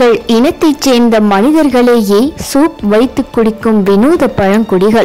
தங்கள் இனத்தைச் சேர்ந்த மனிதர்களேயே சூப் வைத்து குடிக்கும் வினோத பழங்குடிகள்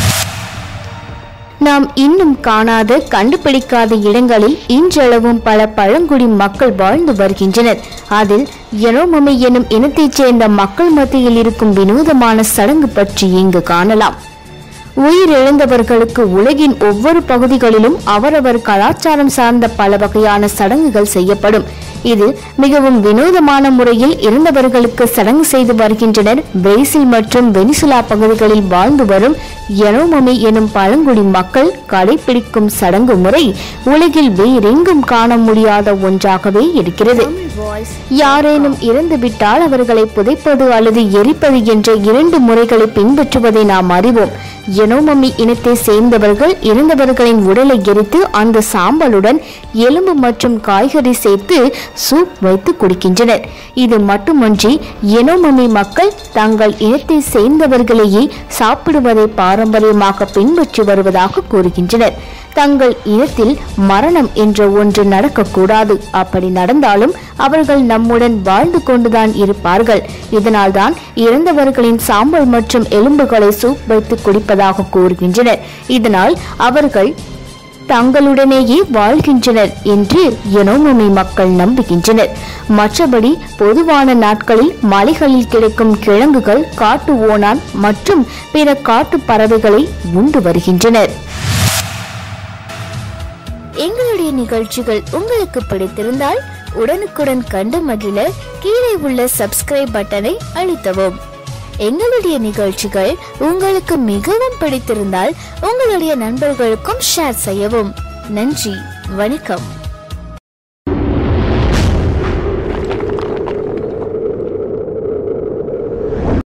நாம் இன்னும் காணாத கண்டுபிடிக்காத இடங்களில் இன்றளவும் பல பழங்குடி மக்கள் வாழ்ந்து வருகின்றனர் அதில் எனோமமை எனும் இனத்தைச் சேர்ந்த மக்கள் மத்தியில் இருக்கும் வினோதமான சடங்கு பற்றி இங்கு காணலாம் உயிரிழந்தவர்களுக்கு உலகின் ஒவ்வொரு பகுதிகளிலும் அவரவர் கலாச்சாரம் சார்ந்த பல வகையான சடங்குகள் செய்யப்படும் இது மிகவும் வினோதமான முறையில் இறந்தவர்களுக்கு சடங்கு செய்து வருகின்றனர் பிரேசில் மற்றும் வெனிசுலா பகுதிகளில் வாழ்ந்து வரும் எனோமமி எனும் பழங்குடி மக்கள் கடைபிடிக்கும் சடங்கு முறை உலகில் வேறெங்கும் காண முடியாத ஒன்றாகவே இருக்கிறது யாரேனும் இறந்துவிட்டால் அவர்களை புதைப்பது அல்லது எரிப்பது என்ற இரண்டு முறைகளை பின்பற்றுவதை நாம் அறிவோம் எனோமமி இனத்தை சேர்ந்தவர்கள் இறந்தவர்களின் உடலை எரித்து அந்த சாம்பலுடன் எலும்பு மற்றும் காய்கறி சேர்த்து சூப் வைத்து குடிக்கின்றனர் இது மட்டுமன்றி எனோமமி மக்கள் தங்கள் இனத்தை சேர்ந்தவர்களையே சாப்பிடுவதை பாரம்பரியமாக பின்பற்றி வருவதாக கூறுகின்றனர் தங்கள் இனத்தில் மரணம் என்ற ஒன்று நடக்கக்கூடாது அப்படி நடந்தாலும் அவர்கள் நம்முடன் வாழ்ந்து கொண்டுதான் இருப்பார்கள் இதனால்தான் இறந்தவர்களின் சாம்பல் மற்றும் எலும்புகளை சூப் வைத்து குடிப்பதாக கூறுகின்றனர் இதனால் அவர்கள் தங்களுடனேயே வாழ்கின்றனர் என்று எனோமமி மக்கள் நம்புகின்றனர் மற்றபடி பொதுவான நாட்களில் மலைகளில் கிடைக்கும் கிழங்குகள் காட்டு ஓணான் மற்றும் பிற காட்டு பறவைகளை உண்டு வருகின்றனர் எங்களுடைய நிகழ்ச்சிகள் உங்களுக்கு பிடித்திருந்தால் உடனுக்குடன் கண்டு மகிழ கீழே உள்ள சப்ஸ்கிரைப் பட்டனை அழுத்தவும் எங்களுடைய நிகழ்ச்சிகள் உங்களுக்கு மிகவும் பிடித்திருந்தால் உங்களுடைய நண்பர்களுக்கும் ஷேர் செய்யவும் நன்றி வணக்கம்